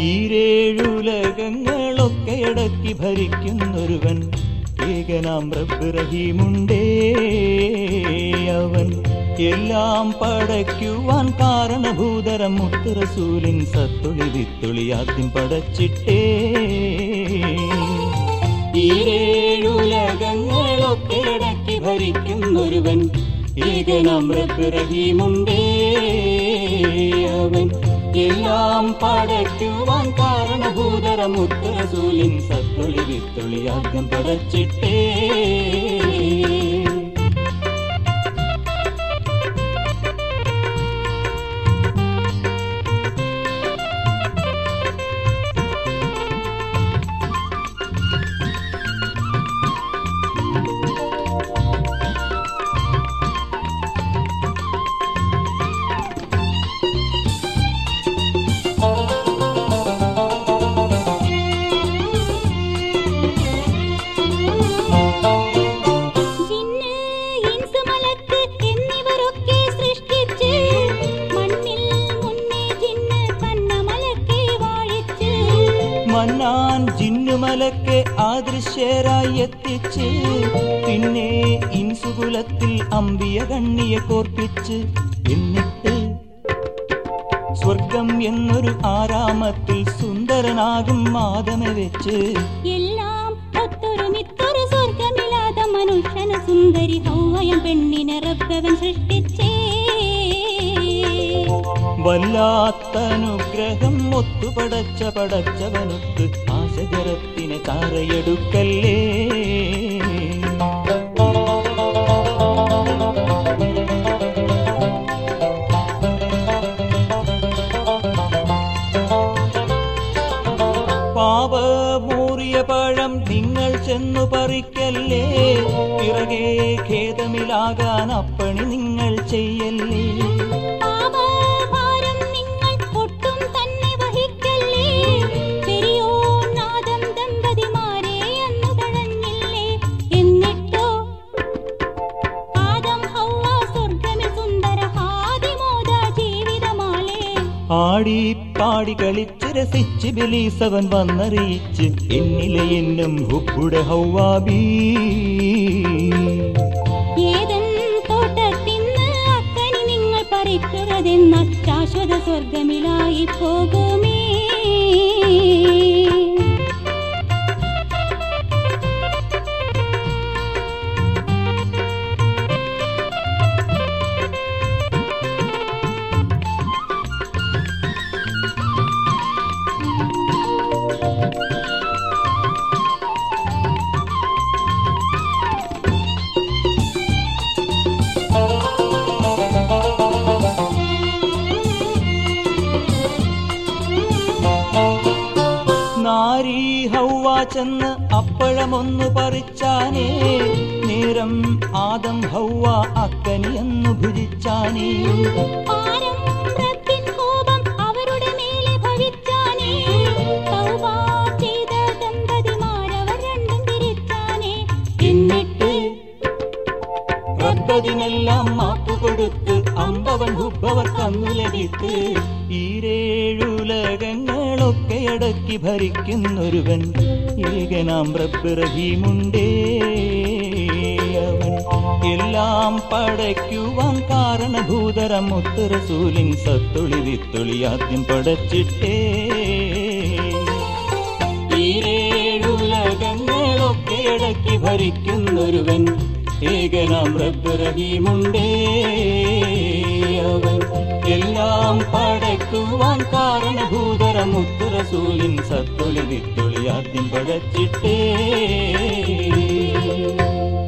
ഈരേഴുലകങ്ങളൊക്കെ അടക്കി ഭരിക്കുന്നൊരുവൻ ഏകനാം റബ്ബ് റഹീമുണ്ടേ അവൻ എല്ലാം പടയ്ക്കുവാൻ കാരണഭൂതരം മുത്തുറസൂലിൻ സത്തൊളി വിത്തൊളി ആദ്യം പടച്ചിട്ടേ ഈരേഴുലകങ്ങളൊക്കെ അടക്കി ഭരിക്കുന്നൊരുവൻ ഏകനാം റബ്ബ് റഹീമുണ്ടേ അവൻ എല്ലാം പടയ്ക്കുവാൻ കാരണഭൂതരം മുത്തുറസൂലിൻ സത്തൊളി വിത്തൊളി ആദ്യം പടച്ചിട്ടേ ജിന്ന്, ഇൻസ്, മലക്ക് എന്നിവരൊക്കെ സൃഷ്ടിച്ച് മണ്ണിൽ മുന്നേ ജിന്ന് കന്നമലക്കെ വാഴിച്ച് മന്നാൻ ജിന്നുമലക്കെ ആദൃശ്യരായി എത്തിച്ച് പിന്നെ ഇൻസുകുലത്തിൽ അമ്പിയ കണ്ണിയെ കോർപ്പിച്ച് എന്നിട്ട് സ്വർഗം എന്നൊരു ആരാമത്തിൽ സുന്ദരനാകും മാതമെ വെച്ച് എല്ലാം ഒത്തൊരുമിത്തൊരു സ്വർഗമില്ലാത്ത മനുഷ്യന സുന്ദരി ഹൗവയം പെണ്ണിനെ റബ്ബവൻ സൃഷ്ടിച്ചേ വല്ലാത്തനുഗ്രഹം ഒത്തുപടച്ച പടച്ചവനൊത്ത് ആശജരത്തിനെ താറയെടുക്കല്ലേ പാപമൂറിയ പഴം നിങ്ങൾ ചെന്നു പറിക്കല്ലേ പിറകെ ഖേദമിലാകാൻ അപ്പണി നിങ്ങൾ ചെയ്യല്ലേ പാപഭാരം നിങ്ങൾ ഒട്ടും തന്നെ വഹിക്കല്ലേ പെരിയോ നാദം ദമ്പതിമാരെ അന്നു തഴഞ്ഞില്ലേ എന്നിട്ടോ ആദം ഹൗവ സ്വർഗമിൽ സുന്ദര ഹാദിമോദ ജീവിതമാലേ ആടി പാടി കളിച്ച് രസിച്ച് ബിലീസവൻ വന്നറിയിച്ച് എന്നിലെ എന്നും ഹുബുടെ ഹൗവാബീ ഏതൻ തോട്ടത്തിന്ന് അക്കനി നിങ്ങൾ പറിക്കുകതെന്ന ശാശ്വത സ്വർഗമിലായി പോകുമേ നാരീ ഹൗവ ചെന്ന് അപ്പഴമൊന്നു പറിച്ചാനേ നേരം ആദം ഹൗവ അക്കനിയെന്നു ഭുജിച്ചാനേ പാരം റബ്ബിൻ കോപം അവരുടെ മേലെ ഭവിച്ചാനേ തൗബ ചെയ്ത ദമ്പതിമാരവർ രണ്ടും തിരിച്ചാനേ എന്നിട്ട് റബ്ബതിനെല്ലാം മാപ്പു കൊടുത്ത് അമ്പവൻ ഹുബവർ കന്നു ലഭിത്ത് ഈരേഴുലകങ്ങളൊക്കെ അടക്കി ഭരിക്കുന്നൊരുവൻ ഏകനാം റബ്ബ് റഹീമുണ്ടേ അവൻ എല്ലാം പടയ്ക്കുവാൻ കാരണഭൂതരം മുത്തുറസൂലിൻ സത്തൊളി വിത്തൊളി ആദ്യം പടച്ചിട്ടേ ഈരേഴുലകങ്ങളൊക്കെ അടക്കി ഭരിക്കുന്നൊരുവൻ ഏകനാം റബ്ബ് റഹീമുണ്ടേ അവൻ എല്ലാം പടയ്ക്കുവാൻ കാരണഭൂതരം മുത്തുറസൂലിൻ സത്തൊളി വിത്തൊളി ആദ്യം പടച്ചിട്ടേ